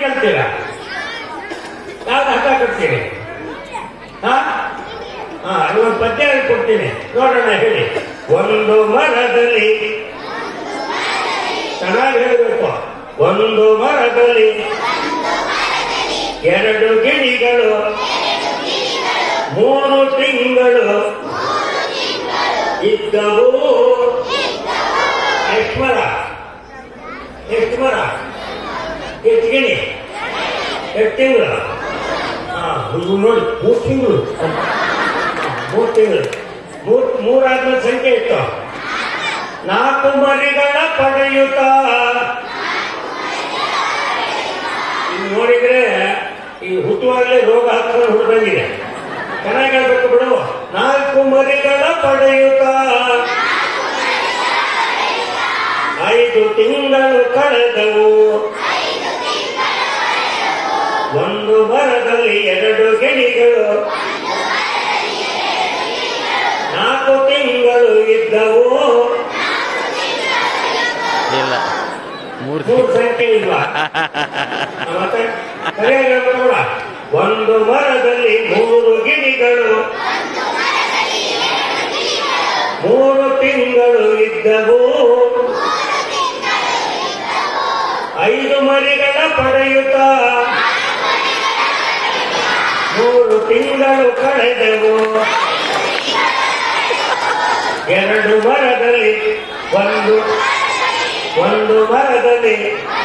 ಕಲ್ತೀರಾ ಯಾವ್ದು ಹಗ್ಗ ಕಟ್ತೀರಿ ಹಾ ಹಾ ಒಂದು ಪದ್ಯ ಹೇಳ್ಕೊಡ್ತೀನಿ ನೋಡೋಣ ಹೇಳಿ ಒಂದು ಮರದಲ್ಲಿ ಚೆನ್ನಾಗಿ ಹೇಳಬೇಕು ಒಂದು ಮರದಲ್ಲಿ ಎರಡು ಗಿಳಿಗಳು ಮೂರು ತಿಂಗಳು ಇದ್ದವು ಎಷ್ಟು ಮರ ಎಷ್ಟು ಮರ ಎಷ್ಟು ಗಿಣಿ ಎಷ್ಟು ತಿಂಗಳು ಹಾ ಇದು ನೋಡಿ ಮೂರು ತಿಂಗಳು ಮೂರು ತಿಂಗಳು ಮೂರ್ ಮೂರಾದ್ಮೇಲೆ ಸಂಖ್ಯೆ ಇತ್ತು ನಾಲ್ಕು ಮರಿಗಳ ಪಡೆಯುತ್ತ ಇದು ನೋಡಿದ್ರೆ ಈ ಹುಟ್ಟುವಾಗಲೇ ರೋಗ ಹತ್ಕೊಂಡು ಹುಡುಗಂಗಿದೆ ಚೆನ್ನಾಗಿ ಹೇಳ್ಬೇಕು ಬಿಡು ನಾಲ್ಕು ಮರಿಗಳ ಪಡೆಯುತ್ತ ಐದು ತಿಂಗಳು ಕಳೆದವು ಒಂದು ಮರದಲ್ಲಿ ಎರಡು ಗಿಣಿಗಳು ನಾಲ್ಕು ತಿಂಗಳು ಇದ್ದವು ಇಲ್ಲ ಮೂರು ಮೂರು ಸಂಖ್ಯೆ ಇಲ್ವಾ ಮತ್ತೆ ಸರಿಯಾಗಿ ಹೇಳ್ಬೇಕು ನೋಡ. ಒಂದು ಮರದಲ್ಲಿ ಮೂರು ಗಿಣಿಗಳು ಮೂರು ತಿಂಗಳು ಇದ್ದವು ಐದು ಮರಿಗಳ ಪಡೆಯುತ್ತ ಮೂರು ತಿಂಗಳು ಕಳೆದವು ಎರಡು ಮರದಲ್ಲಿ ಒಂದು ಒಂದು ಮರದಲ್ಲಿ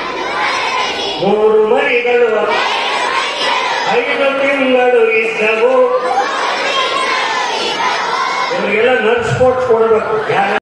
ಮೂರು ಮರಿಗಳು ಐದು ತಿಂಗಳು ಇದ್ದವು ಇವರಿಗೆಲ್ಲ ನರ್ಸ್ ಸ್ಪೋರ್ಟ್ಸ್ ಕೊಡಬೇಕು ಯಾರು